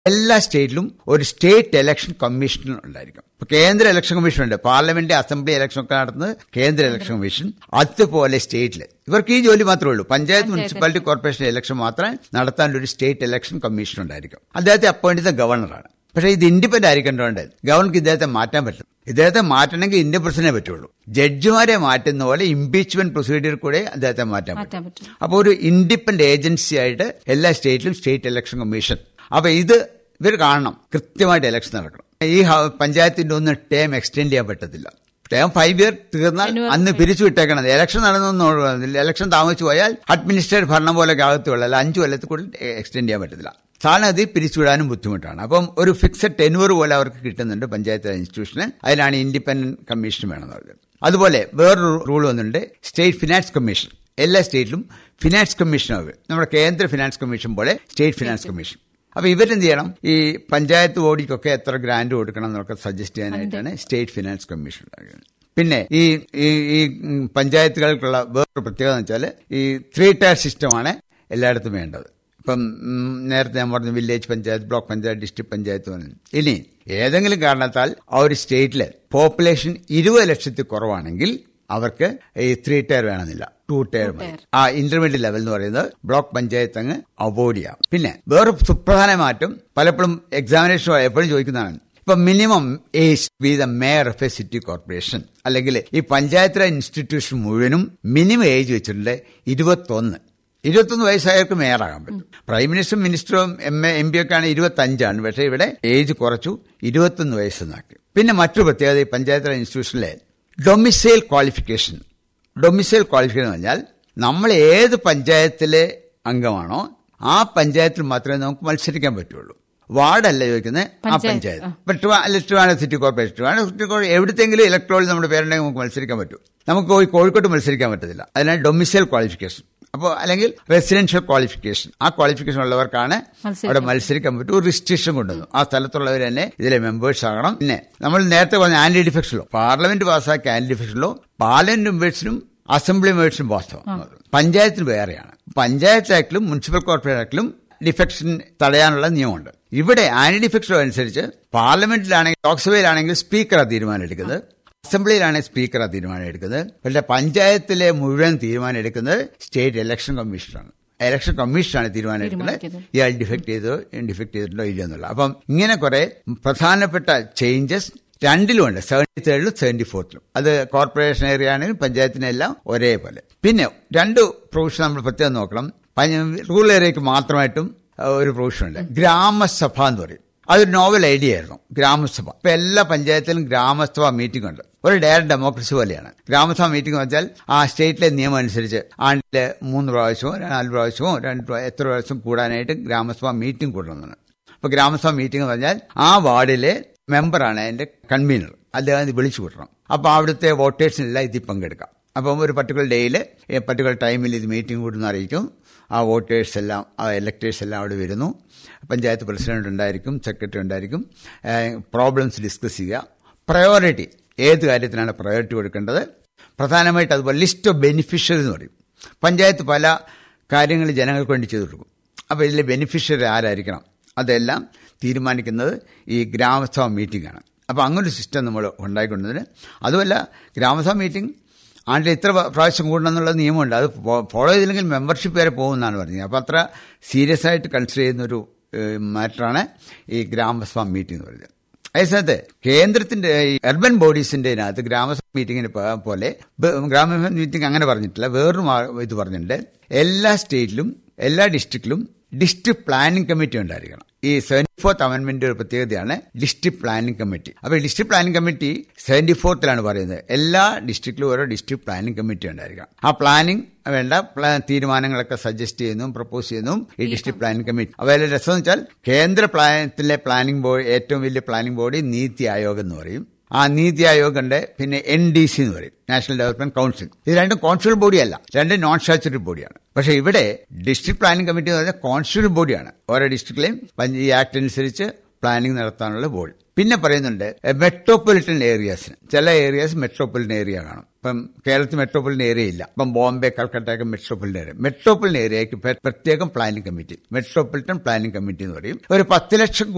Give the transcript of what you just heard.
എല്ലാ സ്റ്റേറ്റിലും ഒരു state election commission ഉണ്ടായിരിക്കും ഇപ്പൊ കേന്ദ്ര ഇലക്ഷൻ കമ്മീഷൻ ഉണ്ട് പാർലമെന്റ് അസംബ്ലി ഇലക്ഷൻ ഒക്കെ നടത്തുന്നത് കേന്ദ്ര ഇലക്ഷൻ കമ്മീഷൻ അതുപോലെ സ്റ്റേറ്റിൽ ഇവർക്ക് ഈ ജോലി മാത്രമേ ഉള്ളൂ പഞ്ചായത്ത് മുനിസിപ്പാലിറ്റി കോർപ്പറേഷൻ ഇലക്ഷൻ മാത്രമേ നടത്താൻ ഒരു സ്റ്റേറ്റ് ഇലക്ഷൻ കമ്മീഷൻ ഉണ്ടായിരിക്കും അദ്ദേഹത്തെ അപ്പോയിന്റ് ചെയ്ത ഗവർണറാണ് പക്ഷേ ഇത് ഇൻഡിപെൻഡന്റ് ആയിരിക്കേണ്ടതുകൊണ്ട് ഗവർണർക്ക് ഇദ്ദേഹത്തെ മാറ്റാൻ പറ്റും ഇദ്ദേഹത്തെ മാറ്റണമെങ്കിൽ ഇന്ത്യൻ പ്രസിഡന്റിനെ പറ്റുള്ളൂ ജഡ്ജിമാരെ മാറ്റുന്ന പോലെ ഇംപീച്ച്മെന്റ് പ്രൊസീജിയർ കൂടെ അദ്ദേഹത്തെ മാറ്റാൻ മാറ്റാൻ പറ്റും പറ്റും അപ്പോൾ ഒരു ഇൻഡിപെൻഡന്റ് ഏജൻസി ആയിട്ട് എല്ലാ സ്റ്റേറ്റിലും സ്റ്റേറ്റ് ഇലക്ഷൻ കമ്മീഷൻ അപ്പൊ ഇത് ഇവർ കാണണം കൃത്യമായിട്ട് ഇലക്ഷൻ നടക്കണം ഈ ഹ- പഞ്ചായത്തിന്റെ ഒന്നും ടേം എക്സ്റ്റെൻഡ് ചെയ്യാൻ പറ്റത്തില്ല ടേം ഫൈവ് ഇയർ തീർന്നാൽ അന്ന് പിരിച്ചു വിട്ടേക്കണം ഇലക്ഷൻ നടന്നൊന്നും ഇലക്ഷൻ താമസിച്ചു പോയാൽ അഡ്മിനിസ്ട്രേറ്റീവ് ഭരണം പോലെ അകത്തുള്ള അല്ല അഞ്ചു കൊല്ലത്തിൽ കൂടുതൽ എക്സ്റ്റെൻഡ് ചെയ്യാൻ പറ്റത്തില്ല സാധാരണ പിരിച്ചുവിടാനും ബുദ്ധിമുട്ടാണ് അപ്പം ഒരു ഫിക്സഡ് ടെൻവർ പോലെ അവർക്ക് കിട്ടുന്നുണ്ട് പഞ്ചായത്ത് ഇൻസ്റ്റിറ്റ്യൂഷന് അതിനാണ് ഇൻഡിപെൻഡന്റ് കമ്മീഷൻ വേണമെന്ന് പറഞ്ഞത് അതുപോലെ വേറൊരു റൂൾ വന്നിട്ടുണ്ട് സ്റ്റേറ്റ് ഫിനാൻസ് കമ്മീഷൻ എല്ലാ സ്റ്റേറ്റിലും ഫിനാൻസ് കമ്മീഷൻ ആവുക നമ്മുടെ കേന്ദ്ര ഫിനാൻസ് കമ്മീഷൻ പോലെ സ്റ്റേറ്റ് ഫിനാൻസ് കമ്മീഷൻ അപ്പൊ ഇവരെന്ത് ചെയ്യണം ഈ പഞ്ചായത്ത് ബോഡിക്കൊക്കെ എത്ര ഗ്രാന്റ് കൊടുക്കണം എന്നൊക്കെ സജസ്റ്റ് ചെയ്യാനായിട്ടാണ് സ്റ്റേറ്റ് ഫിനാൻസ് കമ്മീഷൻ ഉണ്ടാക്കുന്നത് പിന്നെ ഈ ഈ ഈ ഉം, പഞ്ചായത്തുകൾക്കുള്ള വേറൊരു പ്രത്യേകത എന്ന് വെച്ചാൽ ഈ ത്രീ ടയർ സിസ്റ്റമാണ് എല്ലായിടത്തും വേണ്ടത് ഇപ്പം ഉം, നേരത്തെ ഞാൻ പറഞ്ഞു village panchayat block panchayat district panchayat പറഞ്ഞു ഇനി ഏതെങ്കിലും കാരണത്താൽ ആ ഒരു സ്റ്റേറ്റിലെ പോപ്പുലേഷൻ ഇരുപത് ലക്ഷത്തിൽ കുറവാണെങ്കിൽ അവർക്ക് ഈ ത്രീ ടയർ വേണമെന്നില്ല ടു ടയർ മതി ആ ഇന്റർമീഡിയറ്റ് ലെവൽ എന്ന് പറയുന്നത് ബ്ലോക്ക് പഞ്ചായത്ത് അങ്ങ് അവോയ്ഡ് ചെയ്യാം പിന്നെ വേറെ സുപ്രധാന മാറ്റം പലപ്പോഴും എക്സാമിനേഷൻ എപ്പോഴും ചോദിക്കുന്നതാണ് ഇപ്പൊ minimum age be the mayor of a city corporation അല്ലെങ്കിൽ ഈ പഞ്ചായത്ത് ഇൻസ്റ്റിറ്റ്യൂഷൻ മുഴുവനും മിനിമം ഏജ് വെച്ചിട്ടുണ്ട് ഇരുപത്തൊന്ന് ഇരുപത്തൊന്ന് വയസ്സായവർക്ക് മേയറാകാൻ പറ്റും പ്രൈം മിനിസ്റ്ററും മിനിസ്റ്ററും എം എ എം പി ഒക്കെ ആണ് ഇരുപത്തി അഞ്ചാണ് പക്ഷേ ഇവിടെ ഏജ് കുറച്ചു ഇരുപത്തൊന്ന് വയസ്സെന്നാക്കി പിന്നെ മറ്റൊരു പ്രത്യേകത ഈ പഞ്ചായത്ത് ഇൻസ്റ്റിറ്റ്യൂഷനിലെ ഡൊമിസൈൽ ക്വാളിഫിക്കേഷൻ ഡൊമിസൈൽ ക്വാളിഫിക്കേഷൻ എന്ന് പറഞ്ഞാൽ നമ്മൾ ഏത് പഞ്ചായത്തിലെ അംഗമാണോ ആ പഞ്ചായത്തിൽ മാത്രമേ നമുക്ക് മത്സരിക്കാൻ പറ്റുള്ളൂ വാർഡല്ല ചോദിക്കുന്നത് ആ പഞ്ചായത്ത്, പഞ്ചായത്ത് ഇപ്പൊ ട്രിവാ- അല്ല Trivandrum city corporation Trivandrum city corporation എവിടത്തെങ്കിലും ഇലക്ട്രോളിൽ നമ്മുടെ പേരുണ്ടെങ്കിൽ നമുക്ക് മത്സരിക്കാൻ പറ്റും നമുക്ക് പോയി കോഴിക്കോട്ട് മത്സരിക്കാൻ പറ്റത്തില്ല അതിനാണ് ഡൊമിസൈൽ ക്വാളിഫിക്കേഷൻ അപ്പോൾ അല്ലെങ്കിൽ റെസിഡൻഷ്യൽ ക്വാളിഫിക്കേഷൻ ആ ക്വാളിഫിക്കേഷൻ ഉള്ളവർക്കാണ് മത്സരിക്കാൻ അവിടെ മത്സരിക്കാൻ പറ്റും ഒരു റിസ്ട്രിക്ഷൻ കൊണ്ടുവന്നു ആ സ്ഥലത്തുള്ളവർ തന്നെ ഇതിലെ മെമ്പേഴ്സ് ആകണം പിന്നെ നമ്മൾ നേരത്തെ പറഞ്ഞ ആന്റി ഡിഫെക്ഷൻ ലോ പാർലമെന്റ് പാസ്സാക്കിയ ആന്റി ഡിഫെക്ഷൻ ലോ പാർലമെന്റ് മെമ്പേഴ്സിനും അസംബ്ലി മെമ്പേഴ്സിനും വാസ്തവം പഞ്ചായത്തിന് വേറെയാണ് പഞ്ചായത്ത് ആക്ടിലും മുനിസിപ്പൽ കോർപ്പറേഷൻ ആക്ടിലും ഡിഫെക്ഷൻ തടയാനുള്ള നിയമമുണ്ട് ഇവിടെ ആന്റി ഡിഫെക്ഷൻ അനുസരിച്ച് പാർലമെന്റിലാണെങ്കിൽ ലോക്സഭയിലാണെങ്കിൽ സ്പീക്കറാണ് തീരുമാനം എടുക്കുന്നത് അസംബ്ലിയിലാണെങ്കിൽ സ്പീക്കറാണ് തീരുമാനം എടുക്കുന്നത് പക്ഷേ പഞ്ചായത്തിലെ മുഴുവൻ തീരുമാനം എടുക്കുന്നത് സ്റ്റേറ്റ് ഇലക്ഷൻ കമ്മീഷനാണ് ഇലക്ഷൻ കമ്മീഷനാണ് തീരുമാനം എടുക്കുന്നത് തീരുമാനിക്കുന്നത്. ഇയാൾ ഡിഫക്ട് ചെയ്തോ ഡിഫക്ട് ചെയ്തിട്ടുണ്ടോ ഇല്ലയോ എന്നുള്ള അപ്പം ഇങ്ങനെ കുറെ പ്രധാനപ്പെട്ട ചേഞ്ചസ് രണ്ടിലുമുണ്ട് സെവന്റി തേർഡിലും സെവന്റി ഫോർത്തിലും അത് കോർപ്പറേഷൻ ഏരിയ ആണെങ്കിലും പഞ്ചായത്തിനെല്ലാം ഒരേപോലെ പിന്നെ രണ്ട് പ്രൊവിഷൻ നമ്മൾ പ്രത്യേകം നോക്കണം റൂറൽ ഏരിയക്ക് മാത്രമായിട്ടും ആ, ഒരു പ്രൊവിഷൻ ഉണ്ട് ഗ്രാമസഭ എന്ന് പറയും അതൊരു നോവൽ ഐഡിയ ആയിരുന്നു ഗ്രാമസഭ ഇപ്പൊ എല്ലാ പഞ്ചായത്തിലും ഗ്രാമസഭ മീറ്റിംഗ് ഉണ്ട് ഒരു ഡയറക്ട് ഡെമോക്രസി പോലെയാണ് ഗ്രാമസഭ മീറ്റിംഗ് എന്ന് വെച്ചാൽ ആ സ്റ്റേറ്റിലെ നിയമം അനുസരിച്ച് ആണ്ടില് മൂന്ന് പ്രാവശ്യമോ നാല് പ്രാവശ്യമോ രണ്ട് പ്രാ- എത്ര പ്രാവശ്യം കൂടാനായിട്ട് ഗ്രാമസഭ മീറ്റിംഗ് കൂടണമെന്നാണ് അപ്പൊ ഗ്രാമസഭ മീറ്റിംഗ് എന്ന് പറഞ്ഞാൽ ആ വാർഡിലെ മെമ്പറാണ് അതിന്റെ കൺവീനർ അദ്ദേഹം ഇത് വിളിച്ചു കൂട്ടണം അപ്പൊ അവിടുത്തെ വോട്ടേഴ്സിനെല്ലാം ഇതിൽ പങ്കെടുക്കാം അപ്പം ഒരു പർട്ടിക്കുലർ ഡേയിൽ പർട്ടിക്കുലർ ടൈമിൽ ഇത് മീറ്റിംഗ് കൂടുന്ന അറിയിക്കും ആ വോട്ടേഴ്സ് എല്ലാം ആ ഇലക്ടേഴ്സ് എല്ലാം അവിടെ വരുന്നു പഞ്ചായത്ത് പ്രസിഡന്റ് ഉണ്ടായിരിക്കും സെക്രട്ടറി ഉണ്ടായിരിക്കും പ്രോബ്ലംസ് ഡിസ്കസ് ചെയ്യുക പ്രയോറിറ്റി ഏത് കാര്യത്തിനാണ് പ്രയോറിറ്റി കൊടുക്കേണ്ടത് പ്രധാനമായിട്ട് അതുപോലെ ലിസ്റ്റ് ഓഫ് ബെനിഫിഷ്യറി എന്ന് പറയും പഞ്ചായത്ത് പല കാര്യങ്ങൾ ജനങ്ങൾക്ക് വേണ്ടി ചെയ്തു കൊടുക്കും അപ്പോൾ ഇതിലെ ബെനിഫിഷ്യറി ആരായിരിക്കണം അതെല്ലാം തീരുമാനിക്കുന്നത് ഈ ഗ്രാമസഭ മീറ്റിംഗ് ആണ് അപ്പോൾ അങ്ങനൊരു സിസ്റ്റം നമ്മൾ ഉണ്ടായിക്കൊണ്ടതിന് അതുമല്ല ഗ്രാമസഭ മീറ്റിംഗ് ആണ്ടിൽ ഇത്ര പ്രാവശ്യം കൂടണം എന്നുള്ള നിയമമുണ്ട് അത് ഫോളോ ചെയ്തില്ലെങ്കിൽ മെമ്പർഷിപ്പ് വരെ പോകുമെന്നാണ് പറഞ്ഞത് അപ്പോൾ അത്ര സീരിയസ് ആയിട്ട് കൺസിഡർ ചെയ്യുന്നൊരു മാറ്ററാണ് ഈ ഗ്രാമസഭ മീറ്റിംഗ് എന്ന് പറയുന്നത് അതേസമയത്ത് കേന്ദ്രത്തിന്റെ ഈ അർബൻ ബോഡീസിന്റെ അതിനകത്ത് ഗ്രാമസഭ മീറ്റിങ്ങിന് പ- പോലെ ബ- ഗ്രാമസഭ മീറ്റിംഗ് അങ്ങനെ പറഞ്ഞിട്ടില്ല വേറൊരു മാ- ഇത് പറഞ്ഞിട്ടുണ്ട് എല്ലാ സ്റ്റേറ്റിലും എല്ലാ ഡിസ്ട്രിക്റ്റിലും ഡിസ്ട്രിക്ട് പ്ലാനിംഗ് കമ്മിറ്റി ഉണ്ടായിരിക്കണം ഈ സെവന്റി ഫോർത്ത് അമെന്റ്മെന്റ് ഒരു പ്രത്യേകതയാണ് ഡിസ്ട്രിക്ട് പ്ലാനിംഗ് കമ്മിറ്റി അപ്പോൾ ഡിസ്ട്രിക്ട് പ്ലാനിംഗ് കമ്മിറ്റി സെവന്റി ഫോർത്തിലാണ് പറയുന്നത് എല്ലാ ഡിസ്ട്രിക്റ്റിലും ഓരോ ഡിസ്ട്രിക്ട് പ്ലാനിംഗ് കമ്മിറ്റി ഉണ്ടായിരിക്കണം ആ പ്ലാനിംഗ് വേണ്ട പ്ലാ- തീരുമാനങ്ങളൊക്കെ സജസ്റ്റ് ചെയ്യുന്നതും പ്രപ്പോസ് ചെയ്യുന്നതും ഈ ഡിസ്ട്രിക്ട് പ്ലാനിംഗ് കമ്മിറ്റി അപ്പോൾ അതിലെ രസം എന്ന് വെച്ചാൽ കേന്ദ്ര പ്ലാനത്തിലെ പ്ലാനിംഗ് ബോഡി ഏറ്റവും വലിയ പ്ലാനിംഗ് ബോഡി നീതി ആയോഗ് എന്ന് പറയും ആ നീതി ആയോഗ് ഉണ്ട് പിന്നെ എൻ ഡി സി എന്ന് പറയും നാഷണൽ ഡെവലപ്മെന്റ് കൗൺസിൽ ഇത് രണ്ടും കോൺസ്റ്റിറ്റ്യൂൾ ബോഡിയല്ല രണ്ട് നോൺ സ്റ്റാച്യൂട്ടറി ബോഡിയാണ് പക്ഷേ ഇവിടെ ഡിസ്ട്രിക്ട് പ്ലാനിംഗ് കമ്മിറ്റി എന്ന് പറഞ്ഞാൽ കോൺസ്റ്റിറ്റ്യൂൾ ബോഡിയാണ് ഓരോ ഡിസ്ട്രിക്റ്റിലെയും പഞ്ച- ഈ ആക്ട് അനുസരിച്ച് പ്ലാനിംഗ് നടത്താനുള്ള ബോഡി പിന്നെ പറയുന്നുണ്ട് മെട്രോപൊളിറ്റൻ ഏരിയാസിന് ചില ഏരിയാസ് മെട്രോപൊളിറ്റൻ ഏരിയ കാണും ഇപ്പം കേരളത്തിൽ മെട്രോപൊളിറ്റൻ ഏരിയ ഇല്ല ഇപ്പം ബോംബെ കൽക്കട്ട ഒക്കെ മെട്രോപൊളിറ്റൻ ഏരിയ മെട്രോപൊളിറ്റൻ ഏരിയയ്ക്ക് പ്രത്യേകം planning committee metropolitan planning committee എന്ന് പറയും ഒരു പത്ത് ലക്ഷം